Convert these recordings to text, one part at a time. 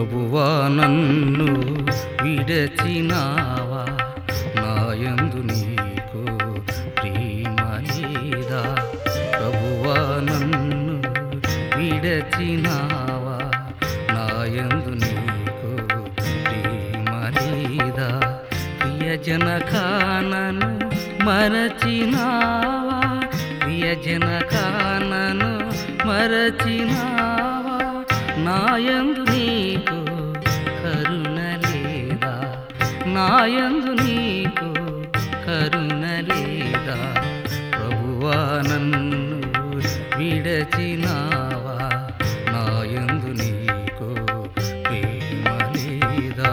ప్రభువా నన్ను విడచినావా నాయందు నీకు ప్రేమ లేదా ప్రభువా నన్ను విడచినావా నాయందు నీకు ప్రేమ లేదా ప్రియజనకానను మరచినావా ప్రియజనకానను మరచినావా నాయందు నీకు కరుణ లేదా నాయందు నీకు కరుణ లేదా ప్రభువా నన్ను విడచినావా నాయందు నీకు ప్రేమ లేదా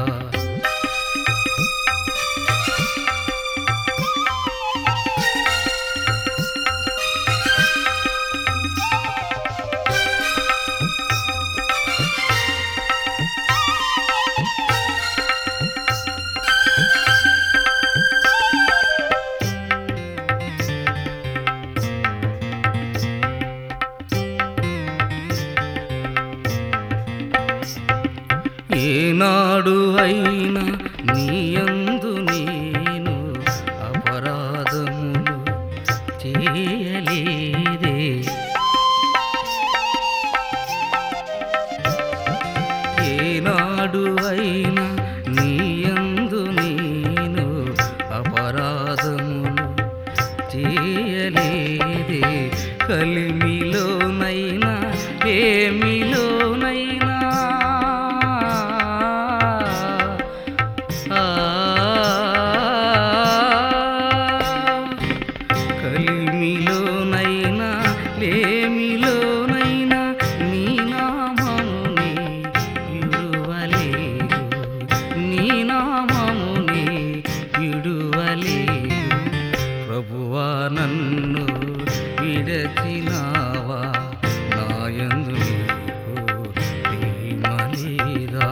ఏనాడు అయినా నీయందు నేను అపరాధములు చేయలేదే ఏనాడు అయినా నీయందు నేను అపరాధములు చేయలేదే కలిమిలోనైనా ఏమిలోనైనా ఆ, కలిమిలోనైనా లేమిలోనైనా నీ నామముని విడువలేదు నీ నామముని విడువలేదు ప్రభువా నన్ను విడచినావా నాయందు నీకు ప్రేమ లేదా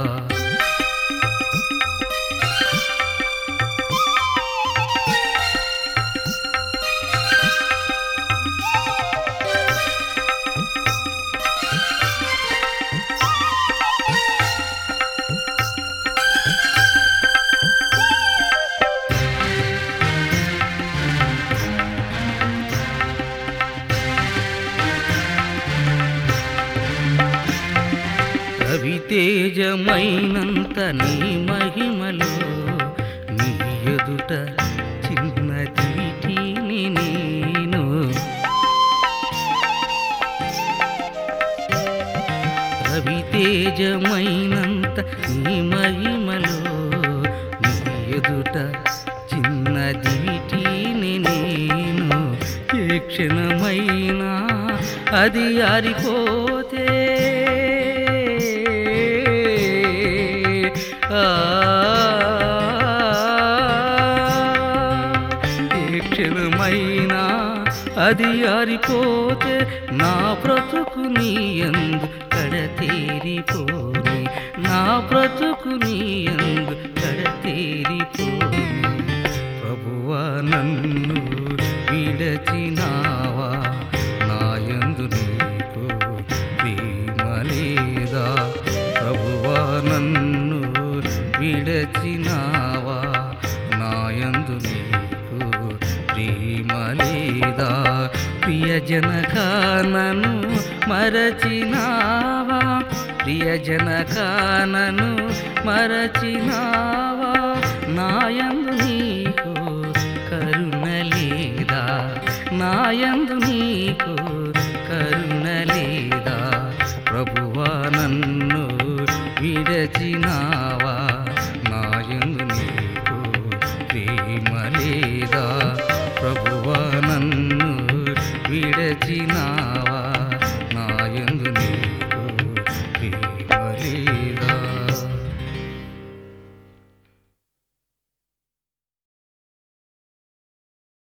రవితేజమైనంత నీ మహిమలో నీ ఎదుట చిన్న దివిటీని నేను రవితేజమైనంత నీ మహిమలో నీ ఎదుట చిన్న దివిటీని నేను ఏ క్షణమైనా అది ఆరిపోతే ఆ, ఏ క్షణమైనా అది ఆరిపోతే నా బ్రతుకు నీ ఎందు కడతేరిపోని నా బ్రతుకు నీ ఎందు కడతేరిపోని ప్రభువా నన్ను విడచినావా నాయందు నీకు ప్రేమ లేదా ప్రభువా నన్ను విడచినావా నాయందు నీకు ప్రేమ లేదా ప్రియజనకానను మరచినావా ప్రియజనకానను మరచినావా నాయందు నీకు కరుణ లేదా నాయందు నీకు కరుణ లేదా ప్రభువా నన్ను విడచినావా